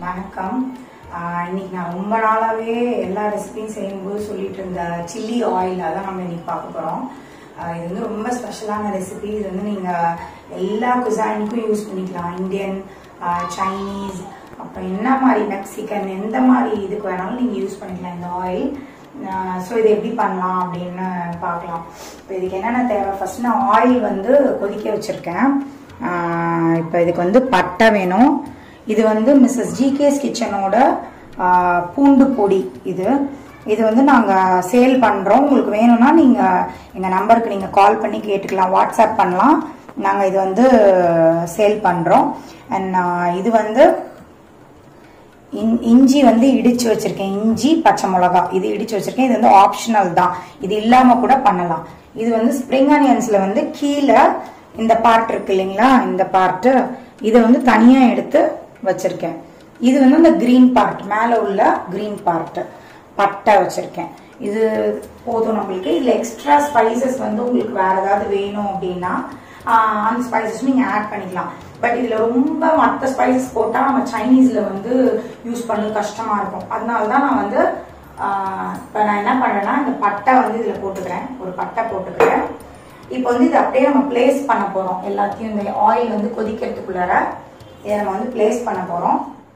வணக்கம் ஆஹ் இன்னைக்கு நான் ரொம்ப நாளாவே எல்லா ரெசிபியும் செய்யும்போது சொல்லிட்டு இருந்த சில்லி ஆயில் அதான் நம்ம இன்னைக்கு பார்க்க போறோம் ஆஹ் இது வந்து ரொம்ப ஸ்பெஷலான ரெசிபி இது வந்து நீங்க எல்லா குசைனுக்கும் யூஸ் பண்ணிக்கலாம் இந்தியன் சைனீஸ் அப்புறம் என்ன மாதிரி மெக்சிகன் எந்த மாதிரி இதுக்கு வேணாலும் நீங்க யூஸ் பண்ணிக்கலாம் இந்த ஆயில் ஸோ இது எப்படி பண்ணலாம் அப்படின்னு பார்க்கலாம் இப்போ இதுக்கு என்னென்ன தேவை ஃபர்ஸ்ட் நான் ஆயில் வந்து கொதிக்க வச்சிருக்கேன் இப்போ இதுக்கு வந்து பட்டை வேணும் இது வந்து மிஸ்ஸஸ் ஜிகேஸ் கிச்சனோட பூண்டு பொடி இது இது வந்து நாங்கள் சேல் பண்ணுறோம் உங்களுக்கு வேணும்னா நீங்கள் எங்கள் நம்பருக்கு நீங்கள் கால் பண்ணி கேட்டுக்கலாம் வாட்ஸ்அப் பண்ணலாம் நாங்கள் இது வந்து சேல் பண்ணுறோம் அண்ட் இது வந்து இன் இஞ்சி வந்து இடிச்சு வச்சிருக்கேன் இஞ்சி பச்சை மிளகா இது இடிச்சு வச்சிருக்கேன் இது வந்து ஆப்ஷனல் தான் இது இல்லாம கூட பண்ணலாம் இது வந்து ஸ்ப்ரிங் ஆனியன்ஸ்ல வந்து கீழே இந்த பார்ட் இருக்கு இல்லைங்களா இந்த பார்ட் இதை வந்து தனியா எடுத்து வச்சிருக்கேன் இது வந்து இந்த கிரீன் பார்ட் மேல உள்ள கிரீன் பார்ட் பட்டை வச்சிருக்கேன் இது போதும் நம்மளுக்கு இதுல எக்ஸ்ட்ரா ஸ்பைசஸ் வந்து உங்களுக்கு வேற ஏதாவது வேணும் அப்படின்னா ஆஹ் அந்த ஸ்பைசஸ் நீங்க ஆட் பண்ணிக்கலாம் பட் இதுல ரொம்ப மற்ற ஸ்பைசஸ் போட்டா நம்ம சைனீஸ்ல வந்து யூஸ் பண்ணது கஷ்டமா இருக்கும் அதனால தான் நான் வந்து ஆஹ் இப்ப நான் என்ன பண்றேன்னா இந்த பட்டை வந்து இதுல போட்டுக்கிறேன் ஒரு பட்டை போட்டுக்கிறேன் இப்போ வந்து இது அப்படியே நம்ம பிளேஸ் பண்ண போறோம் எல்லாத்தையும் இந்த ஆயில் வந்து கொதிக்கிறதுக்குள்ளார இதை நம்ம வந்து பிளேஸ் பண்ண போறோம்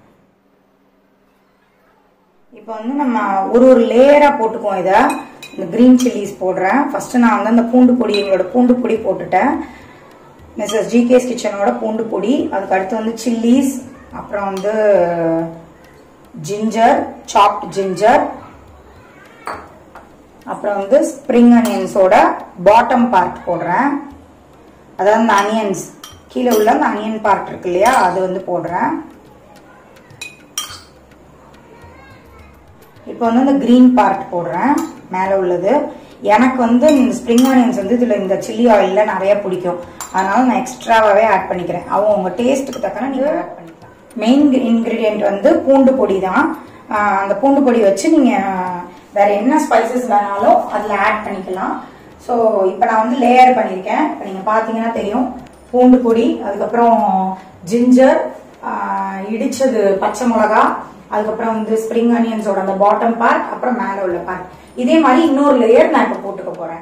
இப்போ வந்து நம்ம ஒரு ஒரு லேயரா போட்டுக்குவோம் இதை இந்த கிரீன் சில்லிஸ் போடுறேன் ஃபர்ஸ்ட் நான் வந்து அந்த பூண்டு பொடி எங்களோட பூண்டு பொடி போட்டுட்டேன் மிஸ்ஸஸ் ஜிகேஸ் கிச்சனோட பூண்டு பொடி அதுக்கு அடுத்து வந்து சில்லிஸ் அப்புறம் வந்து ஜிஞ்சர் சாப்ட் ஜிஞ்சர் அப்புறம் வந்து ஸ்ப்ரிங் அனியன்ஸோட பாட்டம் பார்ட் போடுறேன் அதாவது அந்த அனியன்ஸ் கீழே உள்ள அந்த அனியன் பார்ட் இருக்கு இல்லையா அது வந்து போடுறேன் இப்போ வந்து இந்த கிரீன் பார்ட் போடுறேன் மேலே உள்ளது எனக்கு வந்து இந்த ஸ்ப்ரிங் ஆனியன்ஸ் வந்து இதில் இந்த சில்லி ஆயிலில் நிறைய பிடிக்கும் அதனால நான் எக்ஸ்ட்ராவாகவே ஆட் பண்ணிக்கிறேன் அவங்க உங்கள் டேஸ்ட்டுக்கு தக்கன நீங்கள் ஆட் பண்ணிக்கலாம் மெயின் இன்க்ரீடியன்ட் வந்து பூண்டு பொடி தான் ஆஹ் அந்த பூண்டு பொடி வச்சு நீங்கள் வேற என்ன ஸ்பைசஸ் வேணாலும் அதில் ஆட் பண்ணிக்கலாம் ஸோ இப்போ நான் வந்து லேயர் பண்ணியிருக்கேன் இப்போ நீங்கள் பார்த்தீங்கன்னா தெரியும் பூண்டு பொடி அதுக்கப்புறம் ஜிஞ்சர் இடிச்சது பச்சை மிளகா அதுக்கப்புறம் வந்து ஸ்ப்ரிங் ஆனியன்ஸோட அந்த பாட்டம் பார்ட் அப்புறம் மேலே உள்ள பார்ட் இதே மாதிரி இன்னொரு லேயர் நான் இப்போ போட்டுக்க போறேன்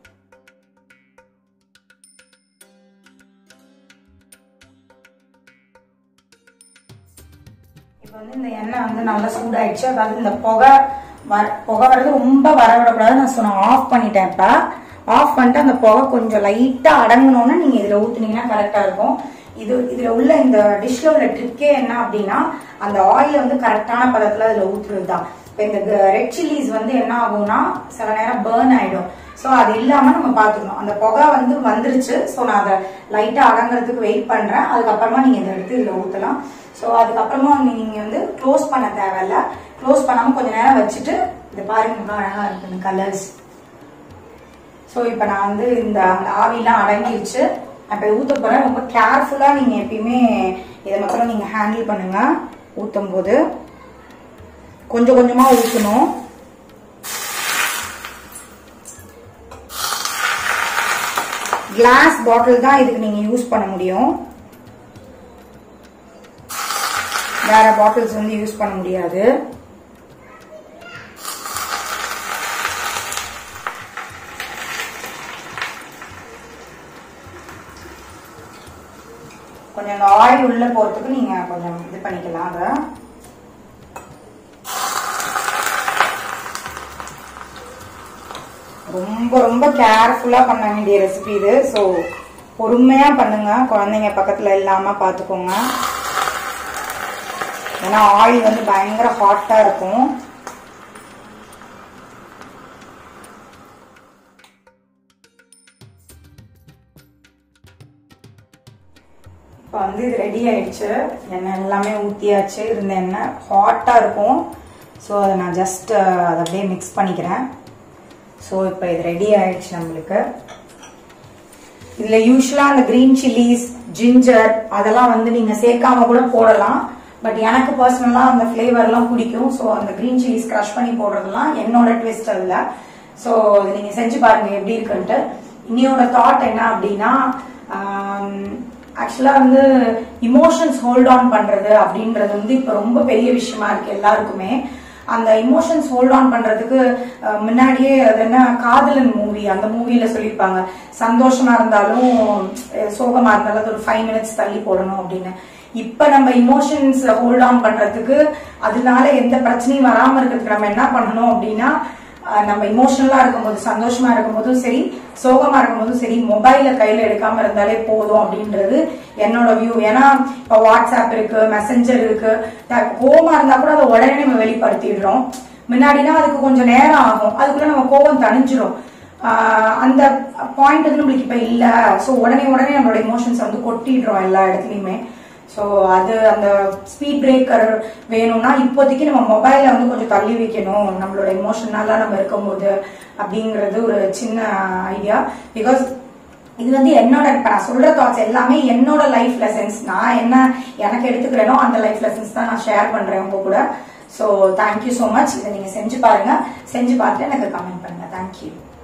இப்போ வந்து இந்த எண்ணெய் வந்து நல்லா சூடாயிடுச்சு அதாவது இந்த புகை வர புகை வர்றது ரொம்ப வர விடக்கூடாது நான் சொன்ன ஆஃப் பண்ணிட்டேன் இப்போ ஆஃப் பண்ணிட்டு அந்த புகை கொஞ்சம் லைட்டா அடங்கணும்னு நீங்க இதுல ஊத்துனீங்கன்னா கரெக்டா இருக்கும் இது இதுல உள்ள இந்த டிஷ்ல உள்ள ட்ரிக்கே என்ன அப்படின்னா அந்த ஆயில் வந்து கரெக்டான பதத்துல அதுல ஊத்துறது தான் இப்போ இந்த ரெட் சில்லிஸ் வந்து என்ன ஆகும்னா சில நேரம் பேர்ன் ஆயிடும் ஸோ அது இல்லாம நம்ம பாத்துக்கணும் அந்த புகை வந்து வந்துருச்சு ஸோ நான் அதை லைட்டா அடங்குறதுக்கு வெயிட் பண்றேன் அதுக்கப்புறமா நீங்க இதை எடுத்து இதுல ஊத்தலாம் ஸோ அதுக்கப்புறமா நீங்க வந்து க்ளோஸ் பண்ண தேவையில்ல க்ளோஸ் பண்ணாம கொஞ்ச நேரம் வச்சுட்டு இது பாருங்க இவ்வளோ அழகா இருக்கு இந்த கலர்ஸ் ஸோ இப்போ நான் வந்து இந்த ஆவிலாம் அடங்கிருச்சு இப்போ ஊற்ற போகிறேன் ரொம்ப கேர்ஃபுல்லாக நீங்கள் எப்பயுமே இதை மாத்திரம் நீங்கள் ஹேண்டில் பண்ணுங்க ஊற்றும் போது கொஞ்சம் கொஞ்சமாக ஊற்றணும் கிளாஸ் பாட்டில் தான் இதுக்கு நீங்கள் யூஸ் பண்ண முடியும் வேற பாட்டில்ஸ் வந்து யூஸ் பண்ண முடியாது கொஞ்சம் அந்த ஆயில் உள்ள போறதுக்கு நீங்க கொஞ்சம் இது பண்ணிக்கலாம் அதை ரொம்ப ரொம்ப கேர்ஃபுல்லா பண்ண வேண்டிய ரெசிபி இது ஸோ பொறுமையா பண்ணுங்க குழந்தைங்க பக்கத்துல இல்லாம பாத்துக்கோங்க ஏன்னா ஆயில் வந்து பயங்கர ஹாட்டா இருக்கும் இப்போ வந்து இது ரெடி ஆயிடுச்சு எண்ணெய் எல்லாமே ஊற்றியாச்சு இருந்த எண்ணெய் ஹாட்டாக இருக்கும் ஸோ அதை நான் ஜஸ்ட் அதை அப்படியே மிக்ஸ் பண்ணிக்கிறேன் ஸோ இப்போ இது ரெடி ஆயிடுச்சு நம்மளுக்கு இதில் யூஸ்வலாக அந்த க்ரீன் சில்லிஸ் ஜிஞ்சர் அதெல்லாம் வந்து நீங்கள் சேர்க்காம கூட போடலாம் பட் எனக்கு பர்சனலாக அந்த ஃப்ளேவர்லாம் பிடிக்கும் ஸோ அந்த க்ரீன் சில்லிஸ் க்ரஷ் பண்ணி போடுறதுலாம் என்னோட ட்விஸ்ட் அதில் ஸோ இது நீங்கள் செஞ்சு பாருங்க எப்படி இருக்குன்ட்டு இன்னையோட தாட் என்ன அப்படின்னா ஆம், ஆக்சுவலா வந்து இமோஷன்ஸ் ஹோல்ட் ஆன் பண்றது அப்படின்றது வந்து இப்ப ரொம்ப பெரிய விஷயமா இருக்கு எல்லாருக்குமே அந்த இமோஷன்ஸ் ஹோல்ட் ஆன் பண்றதுக்கு அஹ், முன்னாடியே அது என்ன காதலன் மூவி அந்த மூவில சொல்லியிருப்பாங்க சந்தோஷமா இருந்தாலும் அஹ், சோகமா இருந்தாலும் அது ஒரு ஃபைவ் மினிட்ஸ் தள்ளி போடணும் அப்படின்னு இப்ப நம்ம இமோஷன்ஸ் ஹோல்ட் ஆன் பண்றதுக்கு அதனால எந்த பிரச்சனையும் வராம இருக்கிறதுக்கு நம்ம என்ன பண்ணணும் அப்படின்னா அஹ், நம்ம இமோஷனலா இருக்கும்போது சந்தோஷமா இருக்கும்போதும் சரி சோகமா இருக்கும்போதும் சரி மொபைல கையில எடுக்காம இருந்தாலே போதும் அப்படின்றது என்னோட வியூ ஏன்னா இப்ப வாட்ஸ்அப் இருக்கு மெசஞ்சர் இருக்கு த- கோவமா இருந்தா கூட அதை உடனே நம்ம வெளிப்படுத்திடுறோம் முன்னாடினா அதுக்கு கொஞ்சம் நேரம் ஆகும் அதுக்குள்ள நம்ம கோவம் தணிஞ்சிரும் ஆஹ் அந்த பாயிண்ட் வந்து நம்மளுக்கு இப்ப இல்ல சோ உடனே உடனே நம்மளோட இமோஷன்ஸ் வந்து கொட்டிடுறோம் எல்லா இடத்துலயுமே ஸோ அது அந்த ஸ்பீட் பிரேக்கர் வேணும்னா இப்போதைக்கு நம்ம மொபைலை வந்து கொஞ்சம் தள்ளி வைக்கணும் நம்மளோட இமோஷனலாக நம்ம இருக்கும்போது அப்படிங்கிறது ஒரு சின்ன ஐடியா பிகாஸ் இது வந்து என்னோட இப்ப நான் சொல்ற தாட்ஸ் எல்லாமே என்னோட லைஃப் லெசன்ஸ் நான் என்ன எனக்கு எடுத்துக்கிறேனோ அந்த லைஃப் லெசன்ஸ் தான் நான் ஷேர் பண்றேன் உங்க கூட ஸோ தேங்க்யூ ஸோ மச் இதை நீங்க செஞ்சு பாருங்க செஞ்சு பார்த்துட்டு எனக்கு கமெண்ட் பண்ணுங்க தேங்க்யூ